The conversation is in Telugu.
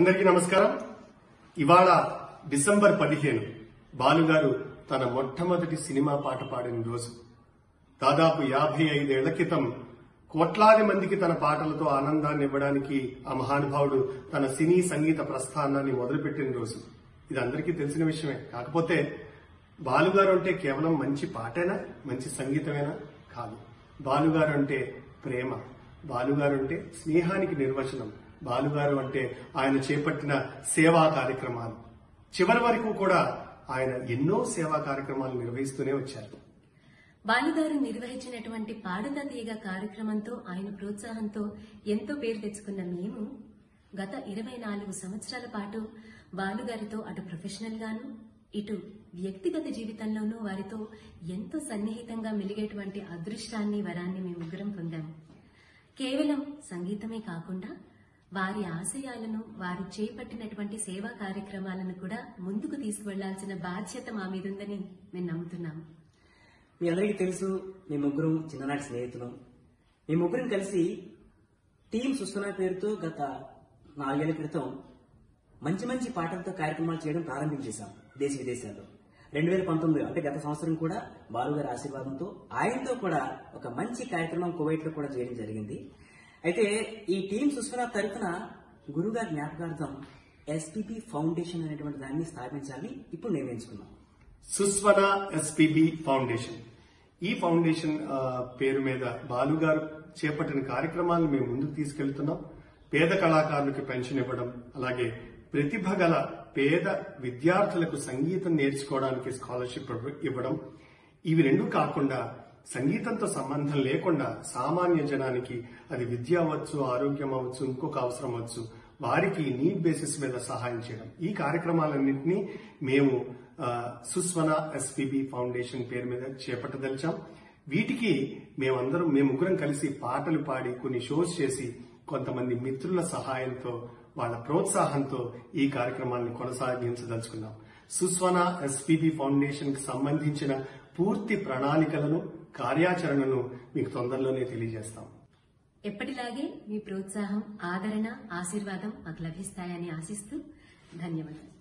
అందరికీ నమస్కారం ఇవాళ డిసెంబర్ పదిహేను బాలుగారు తన మొట్టమొదటి సినిమా పాట పాడిన రోజు దాదాపు యాభై ఐదేళ్ల క్రితం కోట్లాది మందికి తన పాటలతో ఆనందాన్ని ఇవ్వడానికి ఆ మహానుభావుడు తన సినీ సంగీత ప్రస్థానాన్ని మొదలుపెట్టిన రోజు ఇది అందరికీ తెలిసిన విషయమే కాకపోతే బాలుగారు అంటే కేవలం మంచి పాటేనా మంచి సంగీతమేనా కాదు బాలుగారు అంటే ప్రేమ బాలుగారు అంటే స్నేహానికి నిర్వచనం బాలుగారు అంటే ఆయన చేపట్టిన సేవా కార్యక్రమాలు చివరి వరకు కూడా ఆయన ఎన్నో సేవా కార్యక్రమాలు నిర్వహిస్తూనే వచ్చారు బాలుగారు నిర్వహించినటువంటి పాడుతా తీగ కార్యక్రమంతో ఆయన ప్రోత్సాహంతో ఎంతో పేరు తెచ్చుకున్న మేము గత ఇరవై నాలుగు సంవత్సరాల పాటు బాలుగారితో అటు ప్రొఫెషనల్ గాను ఇటు వ్యక్తిగత జీవితంలోనూ వారితో ఎంతో సన్నిహితంగా మెలిగేటువంటి అదృష్టాన్ని వరాన్ని మేము ముగ్గురం పొందాము కేవలం సంగీతమే కాకుండా వారి ఆశయాలను వారు చేపట్టినటువంటి సేవా కార్యక్రమాలను కూడా ముందుకు తీసుకువెళ్లాల్సిన బాధ్యత మా మీద ఉందని మేము నమ్ముతున్నాము మీ అందరికీ తెలుసు మీ ముగ్గురు చిన్ననాటి స్నేహితులు మీ ముగ్గురం కలిసి టీం సుస్తున్న పేరుతో గత నాలుగేళ్ల క్రితం మంచి మంచి పాటలతో కార్యక్రమాలు చేయడం ప్రారంభించేశాం దేశ విదేశాల్లో రెండు వేల పంతొమ్మిది అంటే గత సంవత్సరం కూడా బాలుగారి ఆశీర్వాదంతో ఆయనతో కూడా ఒక మంచి కార్యక్రమం కువైట్ లో కూడా చేయడం జరిగింది అయితే ఈ టీం సుస్వన తరఫున గురుగారి జ్ఞాపకార్థం ఎస్పీపీ ఫౌండేషన్ అనేటువంటి దాన్ని స్థాపించాలి ఇప్పుడు నిర్ణయించుకున్నాం సుస్వన ఎస్పీబి ఫౌండేషన్ ఈ ఫౌండేషన్ ఆ, పేరు మీద బాలుగారు చేపట్టిన కార్యక్రమాలను మేము ముందుకు తీసుకెళ్తున్నాం పేద కళాకారులకు పెన్షన్ ఇవ్వడం అలాగే ప్రతిభ గల పేద విద్యార్థులకు సంగీతం నేర్చుకోవడానికి స్కాలర్షిప్ ఇవ్వడం ఇవి రెండు కాకుండా సంగీతంతో సంబంధం లేకుండా సామాన్య జనానికి అది విద్య అవ్వచ్చు ఆరోగ్యం అవ్వచ్చు ఇంకొక అవసరం అవ్వచ్చు వారికి నీడ్ బేసిస్ మీద సహాయం చేయడం ఈ కార్యక్రమాలన్నింటినీ మేము ఆ, సుస్వన ఎస్పీబి ఫౌండేషన్ పేరు మీద చేపట్టదలిచాం వీటికి మేమందరం మేము ముగ్గురం కలిసి పాటలు పాడి కొన్ని షోస్ చేసి కొంతమంది మిత్రుల సహాయంతో వాళ్ళ ప్రోత్సాహంతో ఈ కార్యక్రమాన్ని కొనసాగించదలుచుకున్నాం సుస్వన ఎస్పీబి ఫౌండేషన్ కి సంబంధించిన పూర్తి ప్రణాళికలను కార్యాచరణను మీకు తొందరలోనే తెలియజేస్తాం ఎప్పటిలాగే మీ ప్రోత్సాహం ఆదరణ ఆశీర్వాదం మాకు లభిస్తాయని ఆశిస్తూ ధన్యవాదాలు